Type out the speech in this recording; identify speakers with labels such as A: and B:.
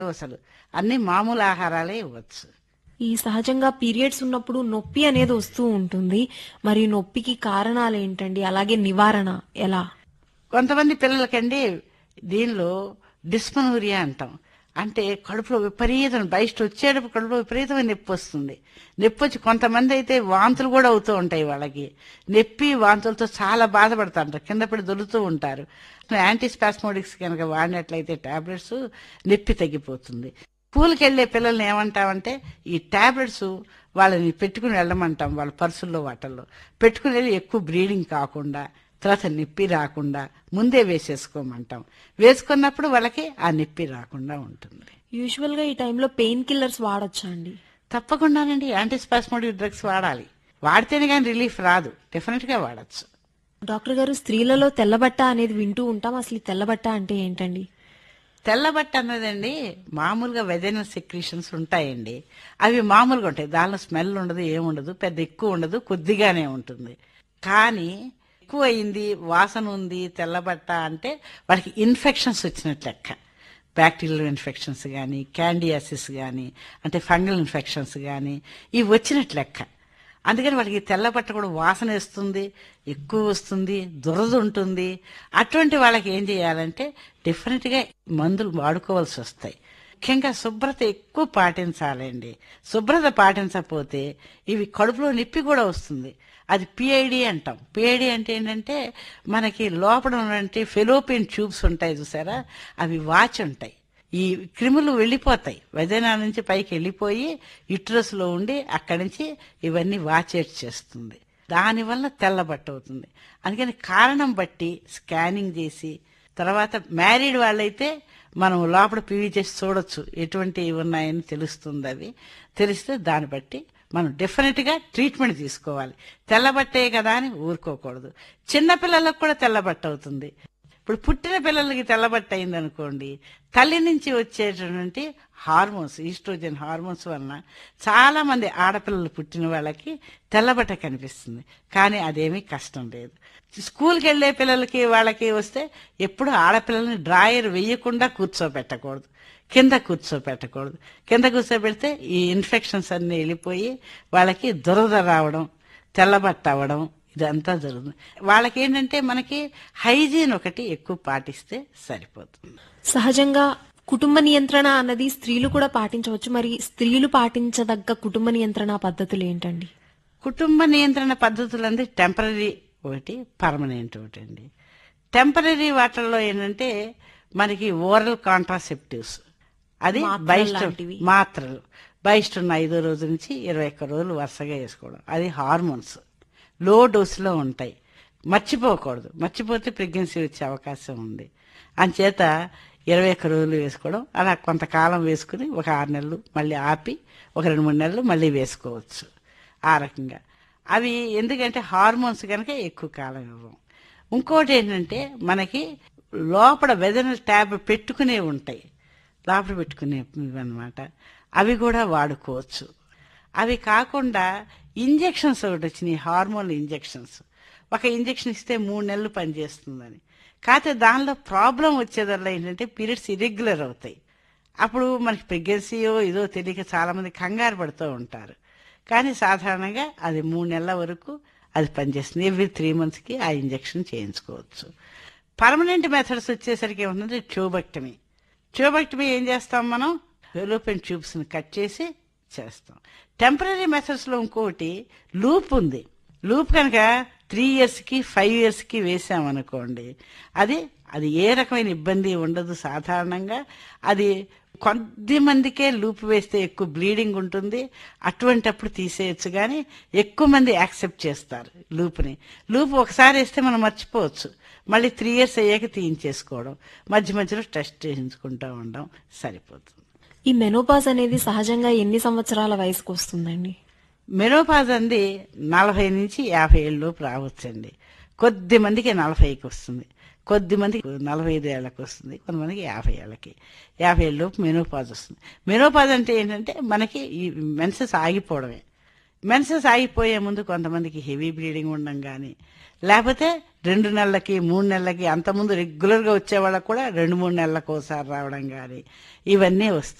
A: అసలు అన్ని మామూలు ఆహారాలే ఇవ్వచ్చు
B: ఈ సహజంగా పీరియడ్స్ ఉన్నప్పుడు నొప్పి అనేది వస్తూ ఉంటుంది మరి నొప్పికి కారణాలు ఏంటండి అలాగే నివారణ ఎలా
A: కొంతమంది పిల్లలకండి దీనిలో డిస్మనూరియా అంటాం అంటే కడుపులో విపరీతం బయట వచ్చేటప్పుడు కడుపులో విపరీతమైన నొప్పి వస్తుంది నొప్పి వచ్చి కొంతమంది అయితే వాంతులు కూడా అవుతూ ఉంటాయి వాళ్ళకి నొప్పి వాంతులతో చాలా బాధపడుతుంటారు కింద పడి దొరుకుతూ ఉంటారు యాంటీ స్పాస్మోడిక్స్ కనుక వాడినట్లయితే టాబ్లెట్స్ నొప్పి తగ్గిపోతుంది స్కూల్కి వెళ్ళే పిల్లల్ని ఏమంటామంటే ఈ టాబ్లెట్స్ వాళ్ళని పెట్టుకుని వెళ్ళమంటాం వాళ్ళ పర్సుల్లో వాటల్లో పెట్టుకుని వెళ్ళి ఎక్కువ బ్లీడింగ్ కాకుండా తర్వాత నొప్పి రాకుండా ముందే వేసేసుకోమంటాం వేసుకున్నప్పుడు వాళ్ళకి ఆ నొప్పి రాకుండా ఉంటుంది
B: యూజువల్ గా ఈ టైంలో పెయిన్ కిల్లర్స్ వాడొచ్చా అండి
A: తప్పకుండానండి యాంటీస్పాస్మోటిక్ డ్రగ్స్ వాడాలి వాడితేనే కానీ రిలీఫ్ రాదు డెఫినెట్ గా వాడచ్చు
B: డాక్టర్ గారు స్త్రీలలో తెల్లబట్ట అనేది వింటూ ఉంటాం అసలు ఈ తెల్లబట్ట అంటే ఏంటండి
A: తెల్లబట్ట అన్నదండి మామూలుగా వెజైనల్ సెక్రీషన్స్ ఉంటాయండి అవి మామూలుగా ఉంటాయి దానిలో స్మెల్ ఉండదు ఏముండదు పెద్ద ఎక్కువ ఉండదు కొద్దిగానే ఉంటుంది కానీ ఎక్కువ అయింది వాసన ఉంది తెల్లబట్ట అంటే వాళ్ళకి ఇన్ఫెక్షన్స్ వచ్చినట్టు లెక్క బ్యాక్టీరియల్ ఇన్ఫెక్షన్స్ కానీ క్యాండియాసిస్ కానీ అంటే ఫంగల్ ఇన్ఫెక్షన్స్ కానీ ఇవి వచ్చినట్టు లెక్క అందుకని వాళ్ళకి తెల్లబట్ట కూడా వాసన వేస్తుంది ఎక్కువ వస్తుంది దురద ఉంటుంది అటువంటి వాళ్ళకి ఏం చేయాలంటే డిఫరెంట్గా మందులు వాడుకోవాల్సి వస్తాయి ముఖ్యంగా శుభ్రత ఎక్కువ పాటించాలండి శుభ్రత పాటించకపోతే ఇవి కడుపులో నొప్పి కూడా వస్తుంది అది పిఐడి అంటాం పిఐడి అంటే ఏంటంటే మనకి లోపల ఉన్నటువంటి ఫెలోపియన్ ట్యూబ్స్ ఉంటాయి చూసారా అవి వాచ్ ఉంటాయి ఈ క్రిములు వెళ్ళిపోతాయి వజనా నుంచి పైకి వెళ్ళిపోయి యుట్రస్లో ఉండి అక్కడి నుంచి ఇవన్నీ వాచేట్ చేస్తుంది దానివల్ల తెల్లబట్ట అవుతుంది అందుకని కారణం బట్టి స్కానింగ్ చేసి తర్వాత మ్యారీడ్ వాళ్ళైతే మనం లోపల పివి చేసి చూడొచ్చు ఎటువంటివి ఉన్నాయని తెలుస్తుంది అవి తెలిస్తే దాన్ని బట్టి మనం డెఫినెట్గా ట్రీట్మెంట్ తీసుకోవాలి తెల్లబట్టే కదా అని ఊరుకోకూడదు చిన్నపిల్లలకు కూడా తెల్లబట్ట అవుతుంది ఇప్పుడు పుట్టిన పిల్లలకి తెల్లబట్ట అయింది అనుకోండి తల్లి నుంచి వచ్చేటటువంటి హార్మోన్స్ ఈస్ట్రోజన్ హార్మోన్స్ వలన చాలా మంది ఆడపిల్లలు పుట్టిన వాళ్ళకి తెల్లబట్ట కనిపిస్తుంది కానీ అదేమీ కష్టం లేదు స్కూల్కి వెళ్ళే పిల్లలకి వాళ్ళకి వస్తే ఎప్పుడు ఆడపిల్లల్ని డ్రాయర్ వేయకుండా కూర్చోబెట్టకూడదు కింద కూర్చోబెట్టకూడదు కింద కూర్చోబెడితే ఈ ఇన్ఫెక్షన్స్ అన్ని వెళ్ళిపోయి వాళ్ళకి దురద రావడం తెల్లబట్ట అవ్వడం ఇదంతా జరుగుతుంది వాళ్ళకి ఏంటంటే మనకి హైజీన్ ఒకటి ఎక్కువ పాటిస్తే సరిపోతుంది
B: సహజంగా కుటుంబ నియంత్రణ అన్నది స్త్రీలు కూడా పాటించవచ్చు మరి స్త్రీలు పాటించదగ్గ కుటుంబ నియంత్రణ పద్ధతులు ఏంటండి
A: కుటుంబ నియంత్రణ పద్ధతులు అంటే టెంపరీ ఒకటి పర్మనెంట్ ఒకటి అండి టెంపరీ వాటర్లో ఏంటంటే మనకి ఓరల్ కాంట్రాసెప్టివ్స్ అది
B: మాత్రలు
A: బయట
B: లాంటివి.
A: మాత్రలు బయట ఉన్న ఐదో రోజు నుంచి ఇరవై ఒక్క రోజులు వరుసగా వేసుకోవడం అది హార్మోన్స్ లో డోసులో ఉంటాయి మర్చిపోకూడదు మర్చిపోతే ప్రెగ్నెన్సీ వచ్చే అవకాశం ఉంది అంచేత ఇరవై ఒక్క రోజులు వేసుకోవడం అలా కొంతకాలం వేసుకుని ఒక ఆరు నెలలు మళ్ళీ ఆపి ఒక రెండు మూడు నెలలు మళ్ళీ వేసుకోవచ్చు ఆ రకంగా అవి ఎందుకంటే హార్మోన్స్ కనుక ఎక్కువ కాలం ఇవ్వం ఇంకోటి ఏంటంటే మనకి లోపల వెదన ట్యాబ్ పెట్టుకునే ఉంటాయి లోపల పెట్టుకునే అనమాట అవి కూడా వాడుకోవచ్చు అవి కాకుండా ఇంజెక్షన్స్ ఒకటి వచ్చినాయి హార్మోన్ ఇంజెక్షన్స్ ఒక ఇంజెక్షన్ ఇస్తే మూడు నెలలు పనిచేస్తుందని కాకపోతే దానిలో ప్రాబ్లం వచ్చేదల్లా ఏంటంటే పీరియడ్స్ ఇరెగ్యులర్ అవుతాయి అప్పుడు మనకి ప్రెగ్నెన్సీయో ఇదో తెలియక చాలా మంది కంగారు పడుతూ ఉంటారు కానీ సాధారణంగా అది మూడు నెలల వరకు అది పనిచేస్తుంది ఎవ్రీ త్రీ మంత్స్కి ఆ ఇంజెక్షన్ చేయించుకోవచ్చు పర్మనెంట్ మెథడ్స్ వచ్చేసరికి ఏముందంటే ట్యూబెక్టమీ ట్యూబెక్టమీ ఏం చేస్తాం మనం ఫెలోపియన్ ట్యూబ్స్ని కట్ చేసి చేస్తాం టెంపరీ మెథడ్స్లో ఇంకోటి లూప్ ఉంది లూప్ కనుక త్రీ ఇయర్స్కి ఫైవ్ ఇయర్స్కి వేసామనుకోండి అది అది ఏ రకమైన ఇబ్బంది ఉండదు సాధారణంగా అది కొద్ది మందికే లూప్ వేస్తే ఎక్కువ బ్లీడింగ్ ఉంటుంది అటువంటప్పుడు తీసేయచ్చు కానీ ఎక్కువ మంది యాక్సెప్ట్ చేస్తారు లూప్ని లూప్ ఒకసారి వేస్తే మనం మర్చిపోవచ్చు మళ్ళీ త్రీ ఇయర్స్ అయ్యాక తీయించేసుకోవడం మధ్య మధ్యలో టెస్ట్ చేయించుకుంటూ ఉండడం సరిపోతుంది
B: ఈ మెనోపాజ్ అనేది సహజంగా ఎన్ని సంవత్సరాల వయసుకు వస్తుందండి
A: మెనోపాజ్ అంది నలభై నుంచి యాభై ఏళ్ళలోపు రావచ్చండి కొద్ది మందికి నలభైకి వస్తుంది కొద్ది మందికి నలభై ఐదు ఏళ్ళకి వస్తుంది కొంతమందికి యాభై ఏళ్ళకి యాభై ఏళ్ళలోపు మెనోపాజ్ వస్తుంది మెనోపాజ్ అంటే ఏంటంటే మనకి ఈ మెన్సెస్ ఆగిపోవడమే మెన్సెస్ ఆగిపోయే ముందు కొంతమందికి హెవీ బ్లీడింగ్ ఉండడం కానీ లేకపోతే రెండు నెలలకి మూడు నెలలకి అంతకుముందు రెగ్యులర్గా వచ్చే వాళ్ళకి కూడా రెండు మూడు నెలలకు ఒకసారి రావడం కానీ ఇవన్నీ వస్తాయి